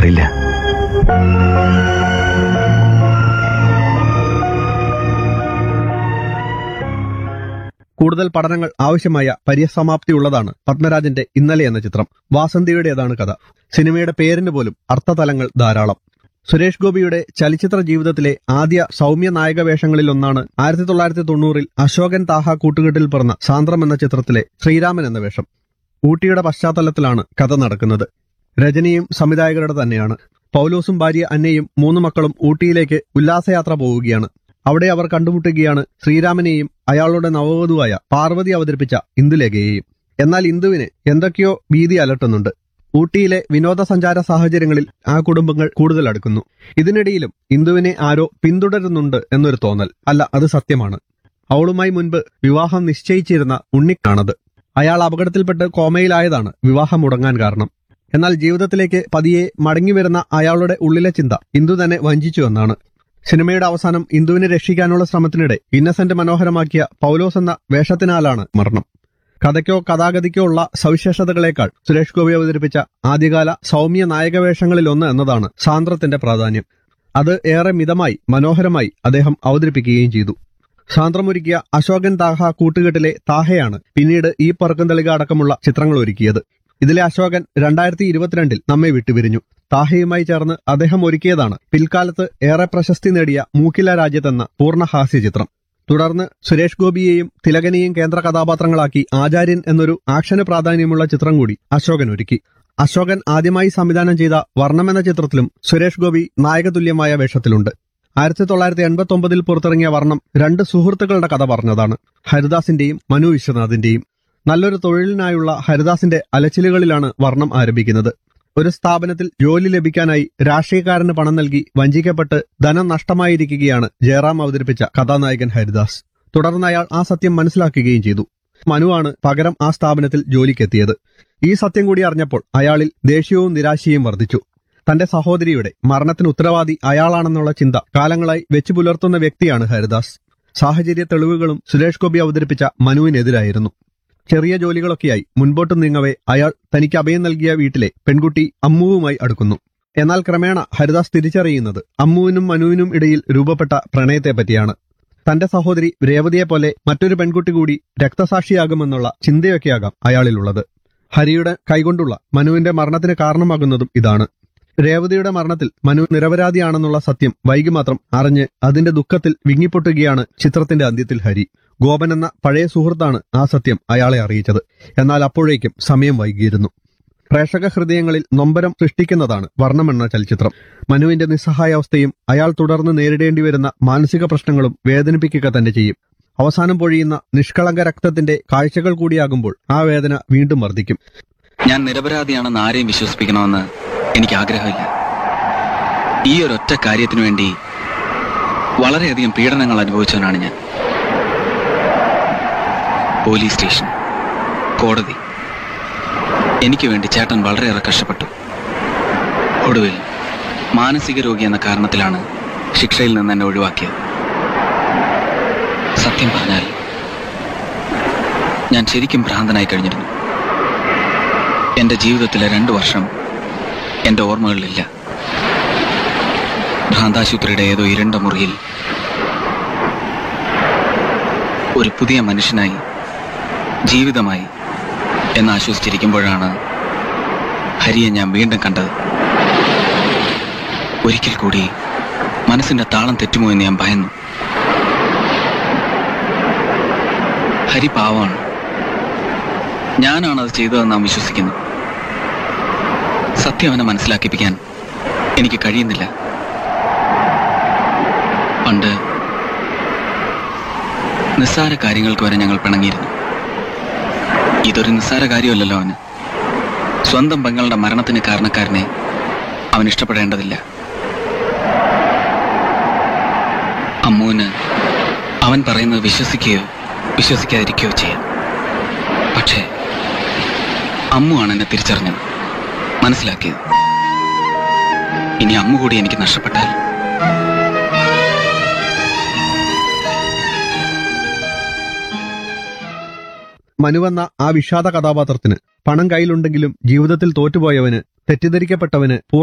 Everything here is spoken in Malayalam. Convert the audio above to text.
മാറില്ല കൂടുതൽ പഠനങ്ങൾ ആവശ്യമായ പര്യസമാപ്തിയുള്ളതാണ് പത്മരാജന്റെ ഇന്നലെ എന്ന ചിത്രം വാസന്തിയുടേതാണ് കഥ സിനിമയുടെ പേരിന് പോലും അർത്ഥതലങ്ങൾ ധാരാളം സുരേഷ് ഗോപിയുടെ ചലച്ചിത്ര ജീവിതത്തിലെ ആദ്യ സൗമ്യ നായക വേഷങ്ങളിലൊന്നാണ് ആയിരത്തി തൊള്ളായിരത്തി തൊണ്ണൂറിൽ അശോകൻ താഹ കൂട്ടുകെട്ടിൽ പിറന്ന സാന്ദ്രം എന്ന ചിത്രത്തിലെ ശ്രീരാമൻ എന്ന വേഷം ഊട്ടിയുടെ പശ്ചാത്തലത്തിലാണ് കഥ നടക്കുന്നത് രജനിയും സംവിധായകരുടെ തന്നെയാണ് പൗലോസും ഭാര്യ അന്നയും മൂന്ന് മക്കളും ഊട്ടിയിലേക്ക് ഉല്ലാസയാത്ര പോവുകയാണ് അവിടെ അവർ കണ്ടുമുട്ടുകയാണ് ശ്രീരാമനെയും അയാളുടെ നവവധുവായ പാർവതി അവതരിപ്പിച്ച ഇന്ദുലേഖയെയും എന്നാൽ ഇന്ദുവിന് എന്തൊക്കെയോ ഭീതി അലട്ടുന്നുണ്ട് ഊട്ടിയിലെ വിനോദസഞ്ചാര സാഹചര്യങ്ങളിൽ ആ കുടുംബങ്ങൾ കൂടുതൽ അടുക്കുന്നു ഇതിനിടയിലും ഇന്ദുവിനെ ആരോ പിന്തുടരുന്നുണ്ട് എന്നൊരു തോന്നൽ അല്ല അത് സത്യമാണ് അവളുമായി മുൻപ് വിവാഹം നിശ്ചയിച്ചിരുന്ന ഉണ്ണിക്കാണത് അയാൾ അപകടത്തിൽപ്പെട്ട് കോമയിലായതാണ് വിവാഹം മുടങ്ങാൻ കാരണം എന്നാൽ ജീവിതത്തിലേക്ക് പതിയെ മടങ്ങിവരുന്ന അയാളുടെ ഉള്ളിലെ ചിന്ത ഇന്ദു തന്നെ വഞ്ചിച്ചു എന്നാണ് സിനിമയുടെ അവസാനം ഇന്ദുവിനെ രക്ഷിക്കാനുള്ള ശ്രമത്തിനിടെ ഇന്നസെന്റ് മനോഹരമാക്കിയ പൗലോസ് എന്ന വേഷത്തിനാലാണ് മരണം കഥയ്ക്കോ കഥാഗതിക്കോ ഉള്ള സവിശേഷതകളേക്കാൾ സുരേഷ് ഗോപി അവതരിപ്പിച്ച ആദ്യകാല സൗമ്യ നായകവേഷങ്ങളിലൊന്ന് എന്നതാണ് സാന്ദ്രത്തിന്റെ പ്രാധാന്യം അത് ഏറെ മിതമായി മനോഹരമായി അദ്ദേഹം അവതരിപ്പിക്കുകയും ചെയ്തു സാന്ദ്രമൊരുക്കിയ അശോകൻ താഹ കൂട്ടുകെട്ടിലെ താഹയാണ് പിന്നീട് ഈ പറക്കുന്തളിക അടക്കമുള്ള ചിത്രങ്ങൾ ഒരുക്കിയത് ഇതിലെ അശോകൻ രണ്ടായിരത്തി ഇരുപത്തിരണ്ടിൽ നമ്മെ വിട്ടുപിരിഞ്ഞു താഹയുമായി ചേർന്ന് അദ്ദേഹം ഒരുക്കിയതാണ് പിൽക്കാലത്ത് ഏറെ പ്രശസ്തി നേടിയ മൂക്കില രാജ്യത്തെന്ന പൂർണ്ണ ഹാസ്യ ചിത്രം തുടർന്ന് സുരേഷ് ഗോപിയെയും തിലകനെയും കേന്ദ്ര കഥാപാത്രങ്ങളാക്കി ആചാര്യൻ എന്നൊരു ആക്ഷന് പ്രാധാന്യമുള്ള ചിത്രം കൂടി അശോകൻ ഒരുക്കി അശോകൻ ആദ്യമായി സംവിധാനം ചെയ്ത വർണ്ണം എന്ന ചിത്രത്തിലും സുരേഷ് ഗോപി നായകതുല്യമായ വേഷത്തിലുണ്ട് ആയിരത്തി തൊള്ളായിരത്തി എൺപത്തി ഒമ്പതിൽ പുറത്തിറങ്ങിയ വർണ്ണം രണ്ട് സുഹൃത്തുക്കളുടെ കഥ പറഞ്ഞതാണ് ഹരിദാസിന്റെയും മനു വിശ്വനാഥിന്റെയും നല്ലൊരു തൊഴിലിനായുള്ള ഹരിദാസിന്റെ അലച്ചിലുകളിലാണ് വർണ്ണം ആരംഭിക്കുന്നത് ഒരു സ്ഥാപനത്തിൽ ജോലി ലഭിക്കാനായി രാഷ്ട്രീയക്കാരന് പണം നൽകി വഞ്ചിക്കപ്പെട്ട് ധനം നഷ്ടമായിരിക്കുകയാണ് ജയറാം അവതരിപ്പിച്ച കഥാനായകൻ ഹരിദാസ് തുടർന്ന് അയാൾ ആ സത്യം മനസ്സിലാക്കുകയും ചെയ്തു മനുവാണ് പകരം ആ സ്ഥാപനത്തിൽ ജോലിക്കെത്തിയത് ഈ സത്യം കൂടി അറിഞ്ഞപ്പോൾ അയാളിൽ ദേഷ്യവും നിരാശയും വർദ്ധിച്ചു തന്റെ സഹോദരിയുടെ മരണത്തിന് ഉത്തരവാദി അയാളാണെന്നുള്ള ചിന്ത കാലങ്ങളായി വെച്ചു പുലർത്തുന്ന വ്യക്തിയാണ് ഹരിദാസ് സാഹചര്യ തെളിവുകളും സുരേഷ് ഗോപി അവതരിപ്പിച്ച മനുവിനെതിരായിരുന്നു ചെറിയ ജോലികളൊക്കെയായി മുൻപോട്ട് നീങ്ങവേ അയാൾ തനിക്ക് അഭയം നൽകിയ വീട്ടിലെ പെൺകുട്ടി അമ്മുവുമായി അടുക്കുന്നു എന്നാൽ ക്രമേണ ഹരിദാസ് തിരിച്ചറിയുന്നത് അമ്മുവിനും മനുവിനും ഇടയിൽ രൂപപ്പെട്ട പ്രണയത്തെപ്പറ്റിയാണ് തന്റെ സഹോദരി രേവതിയെപ്പോലെ മറ്റൊരു പെൺകുട്ടി കൂടി രക്തസാക്ഷിയാകുമെന്നുള്ള ചിന്തയൊക്കെയാകാം അയാളിലുള്ളത് ഹരിയുടെ കൈകൊണ്ടുള്ള മനുവിന്റെ മരണത്തിന് കാരണമാകുന്നതും ഇതാണ് രേവതിയുടെ മരണത്തിൽ മനു നിരപരാധിയാണെന്നുള്ള സത്യം വൈകി മാത്രം അറിഞ്ഞ് അതിന്റെ ദുഃഖത്തിൽ വിങ്ങിപ്പൊട്ടുകയാണ് ചിത്രത്തിന്റെ അന്ത്യത്തിൽ ഹരി ഗോപൻ എന്ന പഴയ സുഹൃത്താണ് ആ സത്യം അയാളെ അറിയിച്ചത് എന്നാൽ അപ്പോഴേക്കും സമയം വൈകിയിരുന്നു പ്രേക്ഷക ഹൃദയങ്ങളിൽ നൊമ്പരം സൃഷ്ടിക്കുന്നതാണ് വർണ്ണമെന്ന ചലച്ചിത്രം മനുവിന്റെ നിസ്സഹായാവസ്ഥയും അയാൾ തുടർന്ന് നേരിടേണ്ടി വരുന്ന മാനസിക പ്രശ്നങ്ങളും വേദനിപ്പിക്കുക തന്നെ ചെയ്യും അവസാനം പൊഴിയുന്ന നിഷ്കളങ്ക രക്തത്തിന്റെ കാഴ്ചകൾ കൂടിയാകുമ്പോൾ ആ വേദന വീണ്ടും വർദ്ധിക്കും ഞാൻ നിരപരാധിയാണെന്ന് ആരെയും വിശ്വസിപ്പിക്കണമെന്ന് എനിക്ക് ആഗ്രഹമില്ല ഈ ഒരൊറ്റ കാര്യത്തിനു വേണ്ടി വളരെയധികം പീഡനങ്ങൾ അനുഭവിച്ചവനാണ് ഞാൻ പോലീസ് സ്റ്റേഷൻ കോടതി എനിക്ക് വേണ്ടി ചേട്ടൻ വളരെയേറെ കഷ്ടപ്പെട്ടു ഒടുവിൽ മാനസിക രോഗി എന്ന കാരണത്തിലാണ് ശിക്ഷയിൽ നിന്ന് എന്നെ ഒഴിവാക്കിയത് സത്യം പറഞ്ഞാൽ ഞാൻ ശരിക്കും ഭ്രാന്തനായി കഴിഞ്ഞിരുന്നു എന്റെ ജീവിതത്തിലെ രണ്ടു വർഷം എന്റെ ഓർമ്മകളിലില്ല ഭ്രാന്താശുപത്രിയുടെ ഏതോ ഇരുണ്ട മുറിയിൽ ഒരു പുതിയ മനുഷ്യനായി ജീവിതമായി എന്ന് ആശ്വസിച്ചിരിക്കുമ്പോഴാണ് ഹരിയെ ഞാൻ വീണ്ടും കണ്ടത് ഒരിക്കൽ കൂടി മനസ്സിന്റെ താളം തെറ്റുമോ എന്ന് ഞാൻ ഭയന്നു ഹരി പാവമാണ് ഞാനാണ് അത് ചെയ്തതെന്ന് നാം വിശ്വസിക്കുന്നു സത്യം അവനെ മനസ്സിലാക്കിപ്പിക്കാൻ എനിക്ക് കഴിയുന്നില്ല പണ്ട് നിസ്സാര കാര്യങ്ങൾക്ക് വരെ ഞങ്ങൾ പിണങ്ങിയിരുന്നു ഇതൊരു നിസ്സാര കാര്യമല്ലല്ലോ അവന് സ്വന്തം പെങ്ങളുടെ മരണത്തിന് കാരണക്കാരനെ അവൻ ഇഷ്ടപ്പെടേണ്ടതില്ല അമ്മുവിന് അവൻ പറയുന്നത് വിശ്വസിക്കുകയോ വിശ്വസിക്കാതിരിക്കുകയോ ചെയ്യാം പക്ഷേ അമ്മുവാണ് എന്നെ തിരിച്ചറിഞ്ഞത് മനസ്സിലാക്കിയത് ഇനി അമ്മു കൂടി എനിക്ക് നഷ്ടപ്പെട്ടാൽ മനുവെന്ന ആ വിഷാദ കഥാപാത്രത്തിന് പണം കയ്യിലുണ്ടെങ്കിലും ജീവിതത്തിൽ തോറ്റുപോയവന് തെറ്റിദ്ധരിക്കപ്പെട്ടവന്